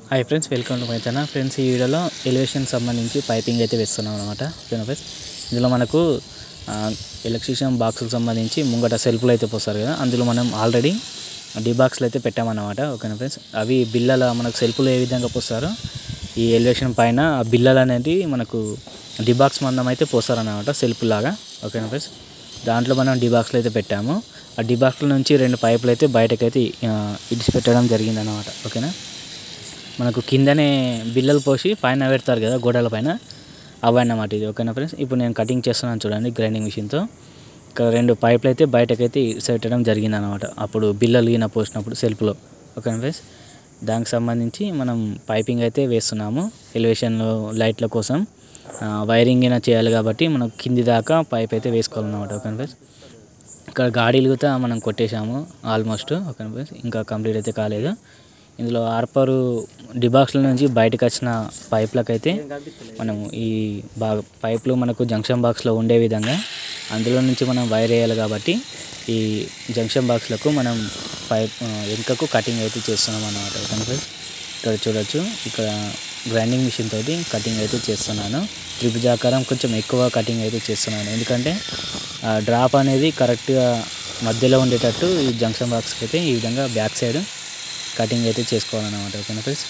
hi friends welcome to my channel friends ఈ వీడియోలో elevation సంబంధించి పైపింగ్ అయితే వేస్తున్నాం అనమాట ఓకేనా ఫ్రెండ్స్ ఇందులో మనకు ఎలక్ట్రీషియన్ బాక్స్కి సంబంధించి ముంగట సెల్ఫ్లు అయితే పోస్తారు కదా అందులో మనం ఆల్రెడీ డి బాక్స్లు అయితే పెట్టామన్నమాట ఓకేనా ఫ్రెండ్స్ అవి బిల్లల మనకు సెల్ఫ్లు ఏ విధంగా పోస్తారో ఈ ఎలివేషన్ పైన ఆ బిల్లలు అనేవి మనకు డి బాక్స్ మందం అయితే పోస్తారన్నమాట సెల్ఫ్ లాగా ఓకేనా ఫ్రెండ్స్ దాంట్లో మనం డి బాక్స్లు అయితే పెట్టాము ఆ డి బాక్స్ల నుంచి రెండు పైపులు అయితే బయటకైతే ఆ, ఇడిచి పెట్టడం జరిగింది అనమాట ఓకేనా మనకు కిందనే బిల్లలు పోసి పైన పెడతారు కదా గోడల పైన అవి అన్నమాట ఇది ఓకేనా ఫ్రెండ్స్ ఇప్పుడు నేను కటింగ్ చేస్తున్నాను చూడండి గ్రైండింగ్ మిషన్తో ఇక్కడ రెండు పైపులు అయితే బయటకైతే ఇడిచి పెట్టడం జరిగింది అనమాట అప్పుడు బిల్లలు ఈయన పోసినప్పుడు సెల్ఫ్లో ఓకేనా ఫ్రెండ్స్ దానికి సంబంధించి మనం పైపింగ్ అయితే వేస్తున్నాము ఎలివేషన్లో లైట్ల కోసం ఆ, వైరింగ్ అయినా చేయాలి కాబట్టి మనం కింది దాకా పైప్ అయితే వేసుకోవాలన్నమాట ఓకేనా ఫ్రెండ్స్ ఇక్కడ గాడీలు కూడా మనం కొట్టేశాము ఆల్మోస్ట్ ఓకేనా ఫ్రెండ్స్ ఇంకా కంప్లీట్ అయితే కాలేదు ఇందులో ఆర్పరు డిబాక్స్ల నుంచి బయటకు వచ్చిన పైప్లకు అయితే మనం ఈ బాగా పైపులు మనకు జంక్షన్ బాక్స్లో ఉండే విధంగా అందులో నుంచి మనం వైర్ వేయాలి కాబట్టి ఈ జంక్షన్ బాక్స్లకు మనం పైప్ ఆ, వెనుకకు కటింగ్ అయితే చేస్తున్నాం అన్నమాట ఓకేనా ఫ్రెండ్స్ ఇక్కడ చూడొచ్చు ఇక్కడ గ్రైండింగ్ మిషన్ తోటి కటింగ్ అయితే చేస్తున్నాను త్రిభుజ ఆకారం కొంచెం ఎక్కువ కటింగ్ అయితే చేస్తున్నాను ఎందుకంటే ఆ డ్రాప్ అనేది కరెక్ట్గా మధ్యలో ఉండేటట్టు ఈ జంక్షన్ బాక్స్కి అయితే ఈ విధంగా బ్యాక్ సైడ్ కటింగ్ అయితే చేసుకోవాలన్నమాట ఓకేనా ఫ్రెండ్స్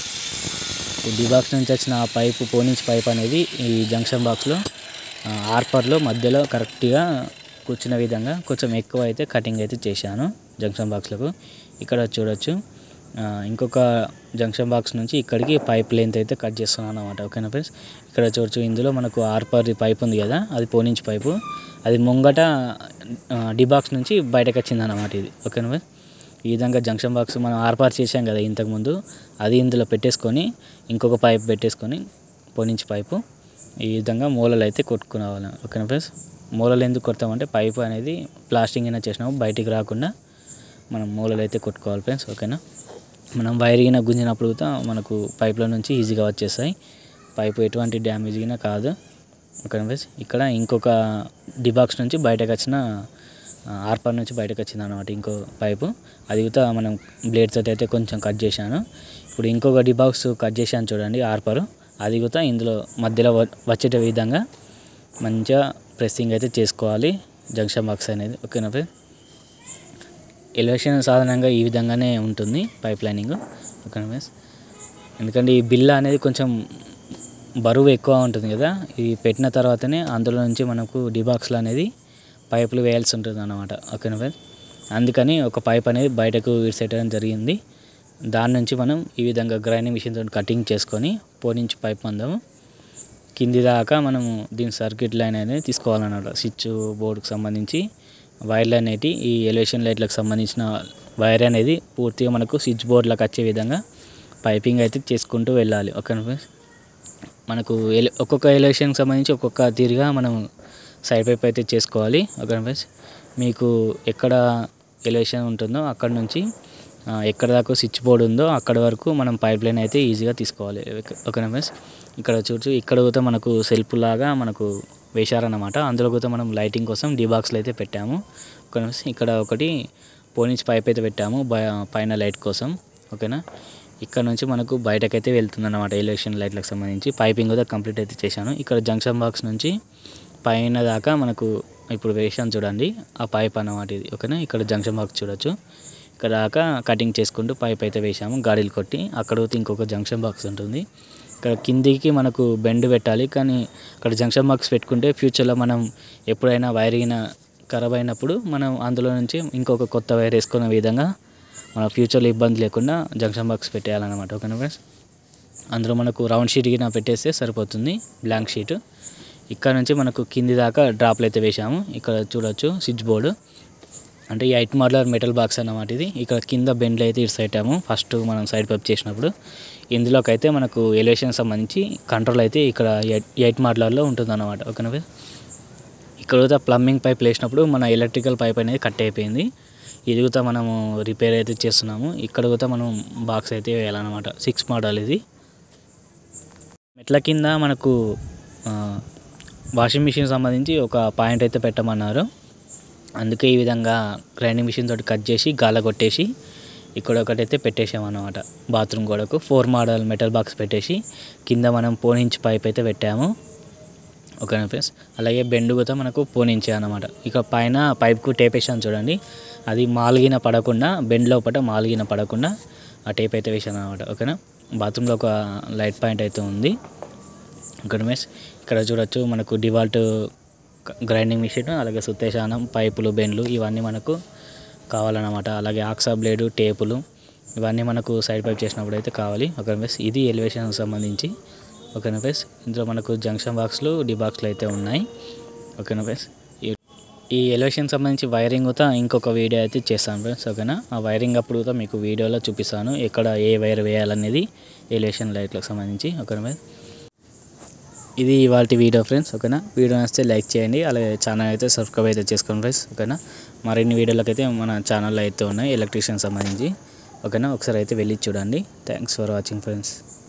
ఈ డి బాక్స్ నుంచి వచ్చిన ఆ పైపు పోనించి పైప్ అనేది ఈ జంక్షన్ బాక్స్లో ఆర్పర్లో మధ్యలో కరెక్ట్గా కూర్చున్న విధంగా కొంచెం ఎక్కువ అయితే కటింగ్ అయితే చేశాను జంక్షన్ బాక్స్లకు ఇక్కడ చూడొచ్చు ఆ, ఇంకొక జంక్షన్ బాక్స్ నుంచి ఇక్కడికి పైప్ లెంత్ అయితే కట్ చేస్తున్నాను అనమాట ఓకేనా ఫ్రెండ్స్ ఇక్కడ చూడొచ్చు ఇందులో మనకు ఆర్పర్ పైప్ ఉంది కదా అది పోనించి పైపు అది ముంగట డి బాక్స్ నుంచి బయటకు వచ్చింది అన్నమాట ఇది ఓకేనా ఫ్రెండ్స్ ఈ విధంగా జంక్షన్ బాక్స్ మనం ఆర్పార్ చేసాం కదా ఇంతకుముందు అది ఇందులో పెట్టేసుకొని ఇంకొక పైప్ పెట్టేసుకొని పోనించి పైపు ఈ విధంగా మూలలు అయితే కొట్టుకునేవాళ్ళం ఓకేనా ఫ్రెండ్స్ మూలలు ఎందుకు కొడతామంటే పైపు అనేది ప్లాస్టింగ్ అయినా చేసినాము బయటికి రాకుండా మనం మూలలు అయితే కొట్టుకోవాలి ఫ్రెండ్స్ ఓకేనా మనం వైర్ గిన గుంజినప్పుడు కూడా మనకు పైప్ల నుంచి ఈజీగా వచ్చేస్తాయి పైపు ఎటువంటి డ్యామేజ్ గిన కాదు ఓకేనా ఫ్రెండ్స్ ఇక్కడ ఇంకొక డిబాక్స్ నుంచి బయటకు వచ్చిన ఆర్పర్ నుంచి బయటకు వచ్చింది అనమాట ఇంకో పైపు అది కూడా మనం బ్లేడ్ తోటి అయితే కొంచెం కట్ చేశాను ఇప్పుడు ఇంకొక డిబాక్స్ కట్ చేశాను చూడండి ఆర్పర్ అది కూడా ఇందులో మధ్యలో వ- వచ్చేట విధంగా మంచిగా ప్రెస్సింగ్ అయితే చేసుకోవాలి జంక్షన్ బాక్స్ అనేది ఓకేనా ఫ్రెండ్స్ ఎలివేషన్ సాధారణంగా ఈ విధంగానే ఉంటుంది పైప్ లైనింగ్ ఓకేనా ఫ్రెండ్స్ ఎందుకంటే ఈ బిల్ల అనేది కొంచెం బరువు ఎక్కువ ఉంటుంది కదా ఇది పెట్టిన తర్వాతనే అందులో నుంచి మనకు డిబాక్స్లు అనేది పైపులు వేయాల్సి ఉంటుంది అన్నమాట ఓకేనా ఫ్రెండ్స్ అందుకని ఒక పైప్ అనేది బయటకు విడిసేయడం జరిగింది దాని నుంచి మనం ఈ విధంగా గ్రైండింగ్ మిషన్ తోటి కటింగ్ చేసుకొని పోనించి పైప్ మందము కింది దాకా మనము దీని సర్క్యూట్ లైన్ అనేది తీసుకోవాలన్నమాట స్విచ్ బోర్డుకి సంబంధించి వైర్లు అనేటి ఈ ఎలివేషన్ లైట్లకు సంబంధించిన వైర్ అనేది పూర్తిగా మనకు స్విచ్ బోర్డులకు వచ్చే విధంగా పైపింగ్ అయితే చేసుకుంటూ వెళ్ళాలి ఓకేనా ఫ్రెండ్స్ మనకు ఎలి ఒక్కొక్క ఎలివేషన్కి సంబంధించి ఒక్కొక్క తీరుగా మనం సైడ్ పైప్ అయితే చేసుకోవాలి ఓకేనా ఫ్రెండ్స్ మీకు ఎక్కడ ఎలివేషన్ ఉంటుందో అక్కడ నుంచి ఆ, ఎక్కడ దాకా స్విచ్ బోర్డ్ ఉందో అక్కడ వరకు మనం పైప్ లైన్ అయితే ఈజీగా తీసుకోవాలి ఓకే- ఓకేనా ఫ్రెండ్స్ ఇక్కడ చూడచ్చు ఇక్కడ కూడా మనకు సెల్ఫ్ లాగా మనకు వేశారన్నమాట అందులో కూడా మనం లైటింగ్ కోసం డీ బాక్స్లు అయితే పెట్టాము ఓకేనా ఫ్రెండ్స్ ఇక్కడ ఒకటి పోనించి పైప్ అయితే పెట్టాము బయ- పైన లైట్ కోసం ఓకేనా ఇక్కడ నుంచి మనకు బయటకైతే వెళ్తుంది అనమాట ఎలివేషన్ లైట్లకు సంబంధించి పైపింగ్ కూడా కంప్లీట్ అయితే చేశాను ఇక్కడ జంక్షన్ బాక్స్ నుంచి పైన దాకా మనకు ఇప్పుడు వేసాను చూడండి ఆ పైప్ అన్నమాట ఇది ఓకేనా ఇక్కడ జంక్షన్ బాక్స్ చూడొచ్చు ఇక్కడ దాకా కటింగ్ చేసుకుంటూ పైప్ అయితే వేసాము గాడీలు కొట్టి అక్కడ పోతే ఇంకొక జంక్షన్ బాక్స్ ఉంటుంది ఇక్కడ కిందికి మనకు బెండ్ పెట్టాలి కానీ అక్కడ జంక్షన్ బాక్స్ పెట్టుకుంటే ఫ్యూచర్లో మనం ఎప్పుడైనా వైరింగ్ ఖరాబ్ అయినప్పుడు మనం అందులో నుంచి ఇంకొక కొత్త వైర్ వేసుకునే విధంగా మన ఫ్యూచర్లో ఇబ్బంది లేకుండా జంక్షన్ బాక్స్ పెట్టేయాలన్నమాట ఓకేనా ఫ్రెండ్స్ అందులో మనకు రౌండ్ షీట్ గిన పెట్టేస్తే సరిపోతుంది బ్లాంక్ షీట్ ఇక్కడ నుంచి మనకు కింది దాకా డ్రాప్లు అయితే వేసాము ఇక్కడ చూడొచ్చు స్విచ్ బోర్డు అంటే ఈ ఎయిట్ మోడలర్ మెటల్ బాక్స్ అన్నమాట ఇది ఇక్కడ కింద బెండ్లు అయితే ఇటు పెట్టాము ఫస్ట్ మనం సైడ్ పైప్ చేసినప్పుడు ఇందులోకి అయితే మనకు ఎలివేషన్ సంబంధించి కంట్రోల్ అయితే ఇక్కడ ఎయిట్ ఎయిట్ మోడలర్లో ఉంటుంది అన్నమాట ఓకేనా ఫ్రెండ్స్ ఇక్కడ కూడా ప్లంబింగ్ పైప్ వేసినప్పుడు మన ఎలక్ట్రికల్ పైప్ అనేది కట్ అయిపోయింది ఇది కూడా మనము రిపేర్ అయితే చేస్తున్నాము ఇక్కడ కూడా మనం బాక్స్ అయితే వేయాలన్నమాట సిక్స్ మోడల్ ఇది మెట్ల కింద మనకు ఆ, వాషింగ్ మిషన్ సంబంధించి ఒక పాయింట్ అయితే పెట్టమన్నారు అందుకే ఈ విధంగా గ్రైండింగ్ మిషన్ తోటి కట్ చేసి గాల కొట్టేసి ఇక్కడ ఒకటైతే పెట్టేసాం అన్నమాట బాత్రూమ్ గోడకు ఫోర్ మోడల్ మెటల్ బాక్స్ పెట్టేసి కింద మనం పోనించి పైప్ అయితే పెట్టాము ఓకేనా ఫ్రెండ్స్ అలాగే బెండ్ కూడా మనకు పోనించే అనమాట ఇక పైన పైప్కు టేప్ వేసాను చూడండి అది మాల్గిన పడకుండా బెండ్ లోపల మాల్గిన పడకుండా ఆ టేప్ అయితే వేసాను అనమాట ఓకేనా బాత్రూంలో ఒక లైట్ పాయింట్ అయితే ఉంది ఓకేనా ఫ్రెండ్స్ ఇక్కడ చూడొచ్చు మనకు డివాల్ట్ గ్రైండింగ్ మిషన్ అలాగే సుత్తేశానం పైపులు బెండ్లు ఇవన్నీ మనకు కావాలన్నమాట అలాగే ఆక్సా బ్లేడు టేపులు ఇవన్నీ మనకు సైడ్ పైప్ చేసినప్పుడు అయితే కావాలి ఓకేనా ఫ్రెండ్స్ ఇది ఎలివేషన్ సంబంధించి ఓకేనా ఫ్రెండ్స్ ఇందులో మనకు జంక్షన్ బాక్స్లు డి బాక్స్లు అయితే ఉన్నాయి ఓకేనా ఫ్రెండ్స్ ఈ- ఈ ఎలివేషన్ సంబంధించి వైరింగ్ కూడా ఇంకొక వీడియో అయితే చేస్తాను ఫ్రెండ్స్ ఓకేనా ఆ వైరింగ్ అప్పుడు కూడా మీకు వీడియోలో చూపిస్తాను ఎక్కడ ఏ వైర్ వేయాలనేది ఎలివేషన్ లైట్లకు సంబంధించి ఓకేనా ఫ్రెండ్స్ ఇది ఇవాళ వీడియో ఫ్రెండ్స్ ఓకేనా వీడియో నచ్చితే లైక్ చేయండి అలాగే ఛానల్ అయితే సబ్స్క్రైబ్ అయితే చేసుకోండి ఫ్రెండ్స్ ఓకేనా మరిన్ని వీడియోలకు అయితే మన ఛానల్లో అయితే ఉన్నాయి ఎలక్ట్రీషియన్ సంబంధించి ఓకేనా ఒకసారి అయితే వెళ్ళి చూడండి థ్యాంక్స్ ఫర్ వాచింగ్ ఫ్రెండ్స్